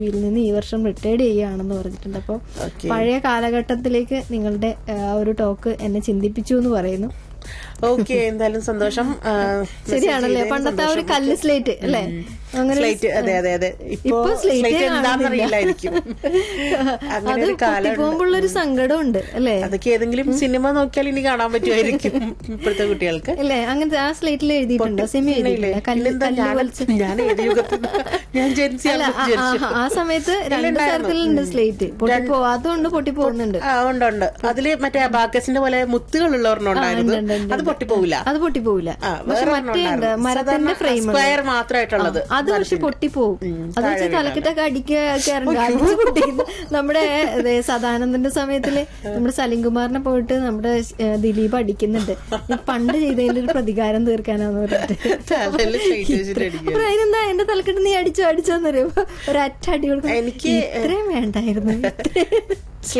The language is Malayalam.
ഇതിൽ നിന്ന് ഈ വർഷം റിട്ടയർഡ് ചെയ്യുകയാണെന്ന് പറഞ്ഞിട്ടുണ്ട് അപ്പോൾ Okay. പഴയ കാലഘട്ടത്തിലേക്ക് നിങ്ങളുടെ ആ ഒരു ടോക്ക് എന്നെ ചിന്തിപ്പിച്ചു എന്ന് പറയുന്നു ഓക്കെ എന്തായാലും സന്തോഷം ആ, ശരിയാണല്ലേ message ചെയ്തതിന് പണ്ടത്തെ ആ ഒരു സന്തോഷം. കല്ല് സ്ലേറ്റ് അല്ലേ അങ്ങനെ ഒരു സ്ലേറ്റ് അതെ അതെ അതെ ഇപ്പൊ ഇപ്പൊ slate സ്ലേറ്റ് കാണുന്നില്ല. എന്താണെന്നറിയില്ലായിരിക്കും അങ്ങനെ അത് ഒരു കാലം പൊട്ടിപ്പോകുമ്പോഴുള്ളൊരു സങ്കടമുണ്ട് അല്ലേ അതൊക്കെ ഏതെങ്കിലും സിനിമ നോക്കിയാൽ ഇനി കാണാൻ പറ്റുമായിരിക്കും ഇപ്പോഴത്തെ കുട്ടികൾക്ക് അല്ലേ അങ്ങനത്തെ ആ സ്ലേറ്റിൽ എഴുതിയിട്ടുണ്ടോ സെമി എഴുതിയിട്ടില്ല കല്ല് പിന്നെന്താ കല്ല് ഞാൻ വലിച്ച് ഞാൻ ഏത് യുഗത്തിൽ ഞാൻ ജെൻസി അല്ല ആ- ആ- ആ സമയത്ത് രണ്ട് തരത്തിലുണ്ട് സ്ലേറ്റ് പൊട്ടിപ്പോവാത്തതുണ്ട് പൊട്ടിപ്പോകുന്നുണ്ട് ആ ഉണ്ട് ഉണ്ട് അതില് മറ്റേ ബാക്കസിന്റെ പോലെ മുത്തുകളുള്ള ഒരെണ്ണം ഉണ്ടായിരുന്നു ഉണ്ട്, ഉണ്ട്, അത് പൊട്ടിപ്പോവില്ല അത് പൊട്ടിപ്പോവില്ല ആ, പക്ഷെ വേറെ മറ്റേ ഒരെണ്ണം ഉണ്ട് ഉണ്ടായിരുന്നു. മരത്തിന്റെ സാധാരണ ഫ്രെയിം സ്ക്വയർ മാത്രമായിട്ടുള്ളത് അത് പക്ഷെ പൊട്ടിപ്പോവും ഉം, അത് വെച്ച് താഴെ തലക്കിട്ടൊക്കെ അടിക്കാറുണ്ട് അടിച്ച് പൊട്ടിക്കുന്നു നമ്മുടെ ദേ സദാനന്ദന്റെ സമയത്തില് നമ്മുടെ സലിംകുമാറിനെ പോയിട്ട് നമ്മുടെ ഏഹ്, ദിലീപ് അടിക്കുന്നുണ്ട് ഈ പണ്ട് ചെയ്തതിന്റെ ഒരു പ്രതികാരം തീർക്കാനാന്ന് പറഞ്ഞിട്ട് തലയില് straight വെച്ചിട്ട് അടിക്കുക. അപ്പൊ അതിനെന്താ എന്റെ തലക്കിട്ട് നീ അടിച്ചോ അടിച്ചോന്ന് പറയുമ്പോ ഒരു അറ്റ അടി കൊടുക്കും എനിക്ക് ഇത്രയും വേണ്ടായിരുന്നു ഇത്രയും